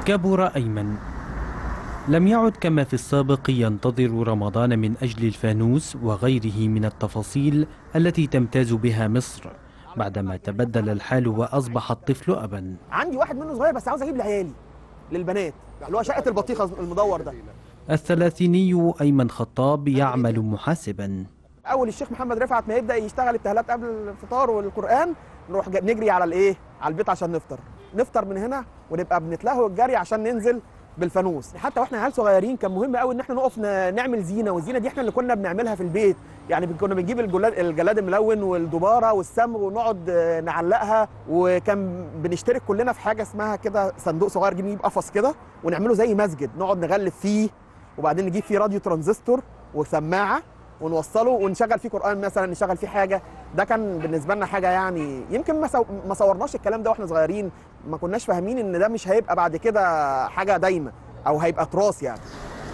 كبر أيمن لم يعد كما في السابق ينتظر رمضان من أجل الفانوس وغيره من التفاصيل التي تمتاز بها مصر بعدما تبدل الحال وأصبح الطفل أبا عندي واحد منه صغير بس عاوز اجيب لعيالي للبنات اللي هو شقه البطيخه المدور ده الثلاثيني أيمن خطاب يعمل محاسبا اول الشيخ محمد رفعت ما يبدا يشتغل التهلات قبل الفطار والقران نروح جا- نجري على الايه على البيت عشان نفطر نفطر من هنا ونبقى بنتلهو الجري عشان ننزل بالفانوس حتى واحنا عيال صغيرين كان مهم قوي ان احنا نقف ن- نعمل زينه والزينه دي احنا اللي كنا بنعملها في البيت يعني بن- كنا بنجيب الجلاد الجلاد الملون والدباره والسمغ ونقعد آه، نعلقها وكان بنشترك كلنا في حاجه اسمها كده صندوق صغير نجيب قفص كده ونعمله زي مسجد نقعد نغلف فيه وبعدين نجيب فيه راديو ترانزستور وسماعه ونوصله ونشغل فيه قران مثلا نشغل فيه حاجه ده كان بالنسبه لنا حاجه يعني يمكن ما سو... ما صورناش الكلام ده واحنا صغيرين ما كناش فاهمين ان ده مش هيبقى بعد كده حاجه دايمه او هيبقى تراث يعني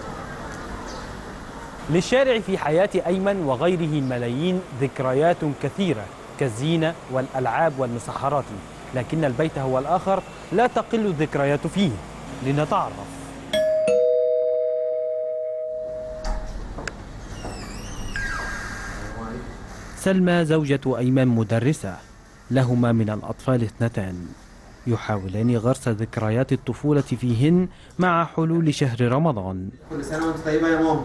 للشارع في حياة أيمن وغيره الملايين ذكريات كثيرة كالزينة والألعاب والمسحرات لكن البيت هو الآخر لا تقل الذكريات فيه لنتعرف سلمى زوجة أيمن مدرسة لهما من الأطفال اثنتان يحاولان غرس ذكريات الطفولة فيهن مع حلول شهر رمضان كل سنه وانت طيبه يا ماما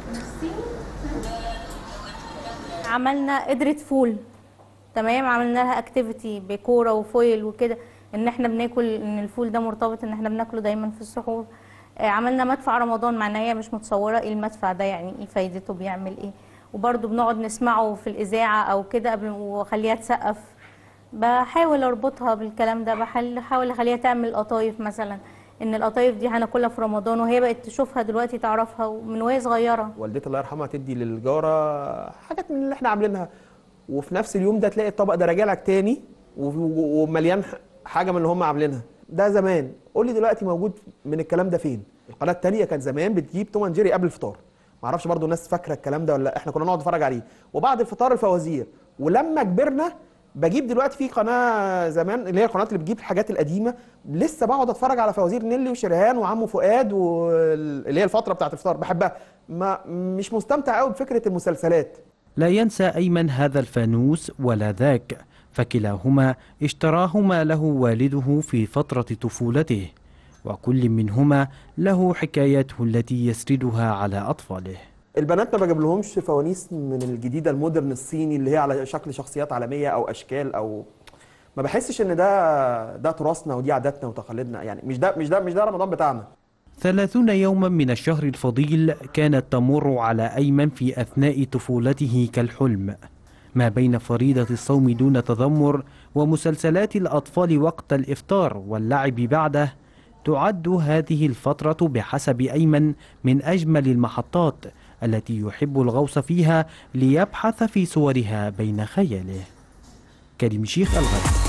عملنا قدرة فول تمام عملنا لها اكتيفيتي بكوره وفويل وكده ان احنا بناكل ان الفول ده مرتبط ان احنا بناكله دايما في السحور آه، عملنا مدفع رمضان مع ان هي مش متصوره ايه المدفع ده يعني ايه فايدته بيعمل ايه وبرده بنقعد نسمعه في الاذاعه او كده قبل واخليها تسقف بحاول اربطها بالكلام ده بحاول احاول اخليها تعمل قطايف مثلا ان القطايف دي هناكلها في رمضان وهي بقت تشوفها دلوقتي تعرفها من وهي صغيره والدتي الله يرحمها تدي للجاره حاجات من اللي احنا عاملينها وفي نفس اليوم ده تلاقي الطبق ده راجع لك تاني و- و- ومليان ح- حاجه من اللي هم عاملينها ده زمان قول لي دلوقتي موجود من الكلام ده فين القناه التانية كانت زمان بتجيب توم أند جيري قبل الفطار ما اعرفش برضو الناس فاكره الكلام ده ولا لأ، احنا كنا نقعد نتفرج عليه وبعد الفطار الفوازير ولما كبرنا بجيب دلوقتي في قناه زمان اللي هي القناه اللي بتجيب الحاجات القديمه لسه بقعد اتفرج على فوازير نيلي وشريهان وعمو فؤاد واللي هي الفتره بتاعت الفطار بحبها ما مش مستمتع قوي بفكره المسلسلات لا ينسى أيمن هذا الفانوس ولا ذاك فكلاهما اشتراهما له والده في فترة طفولته وكل منهما له حكايته التي يسردها على أطفاله البنات ما بجيب لهمش فوانيس من الجديده المودرن الصيني اللي هي على شكل شخصيات عالميه او اشكال او ما بحسش ان ده ده تراثنا ودي عاداتنا وتقاليدنا يعني مش ده مش ده مش ده رمضان بتاعنا ثلاثون يوما من الشهر الفضيل كانت تمر على أيمن في أثناء طفولته كالحلم ما بين فريضة الصوم دون تذمر ومسلسلات الأطفال وقت الإفطار واللعب بعده تعد هذه الفترة بحسب أيمن من أجمل المحطات التي يحب الغوص فيها ليبحث في صورها بين خياله كريم شيخ الغد